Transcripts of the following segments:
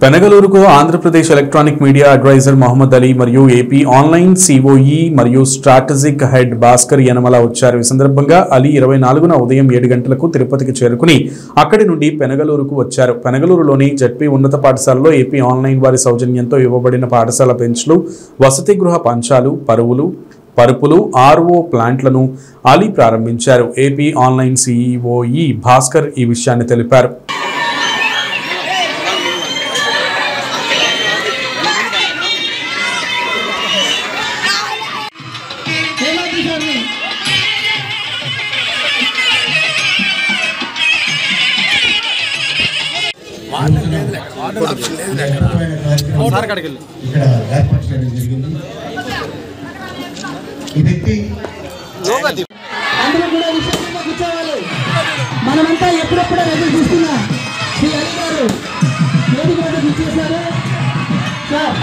పెనగలూరుకు Andhra Pradesh electronic media advisor Mohammed Ali మరియు AP online COE మరియు strategic head Bhaskar Yanamala వచ్చారు ఈ సందర్భంగా అలీ ఇరవై నాలుగున ఉదయం ఏడు గంటలకు తిరుపతికి చేరుకుని అక్కడి నుండి పెనగలూరుకు వచ్చారు పెనగలూరులోని జడ్పీ ఉన్నత పాఠశాలలో ఏపీ ఆన్లైన్ వారి సౌజన్యంతో ఇవ్వబడిన పాఠశాల బెంచ్లు వసతి గృహ పంచాలు పరువులు పరుపులు ఆర్ఓ ప్లాంట్లను అలీ ప్రారంభించారు ఏపీ ఆన్లైన్ సిఈఓఈ భాస్కర్ ఈ విషయాన్ని తెలిపారు హేమాద్రి గారిని ఇక్కడ ఏర్పాటు చేయడం జరిగింది ఈ వ్యక్తి అందరూ కూడా విశ్వాసంగా కూర్చోవాలి మనమంతా ఎప్పుడెప్పుడు ఎదురు చూస్తున్నా శ్రీ అలీ గారు వేదిక మీద కూర్చేశారు సార్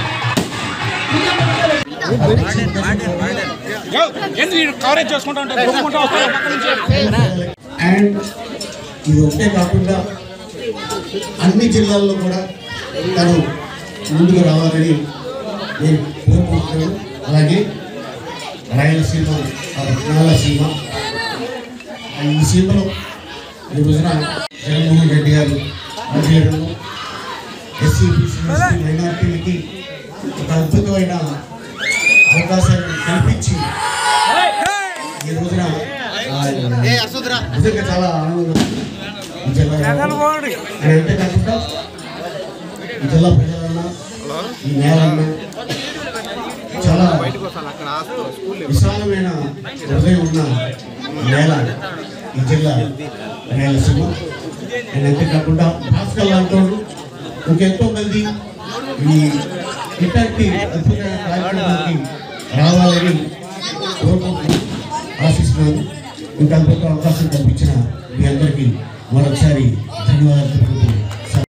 కవరేజ్ చేసుకుంటా ఉంటారు దొరుకుంటా వస్తారు పక్క నుంచి అండ్ ఇది ఒకటే కాకుండా అన్ని జిల్లాల్లో కూడా తను ముందుకు రావాలని నేను కోరుకుంటున్నాను అలాగే రాయలసీమ రాయలసీమ ఈ సీమలో ఈ రోజున జగన్మోహన్ రెడ్డి గారు ఆధ్వర్యంలో ఎస్సీ మైనార్టీలకి ఒక అద్భుతమైన అవకాశాన్ని కల్పించి ఈ రోజున ఆ, నిజంగా చాలా ఆనందంగా ఉంది. ఈ జిల్లా అని అంతేకాకుండా ఈ జిల్లా ప్రజలన్నా ఈ నేలన్నా చాలా విశాలమైన హృదయం ఉన్న నేల ఈ జిల్లా నేలసీమ అండ్ అంతేకాకుండా భాస్కర్ లాంటి ఇంకెంతో మంది ఈ ఇట్లాంటి అద్భుతమైన కార్యక్రమానికి రావాలని కోరుకుంటున్నాను ఆశిస్తున్నాను ఇంత అద్భుత అవకాశం కల్పించిన మీ అందరికీ మరొకసారి ధన్యవాదాలు తెలుపుకుంటున్నాను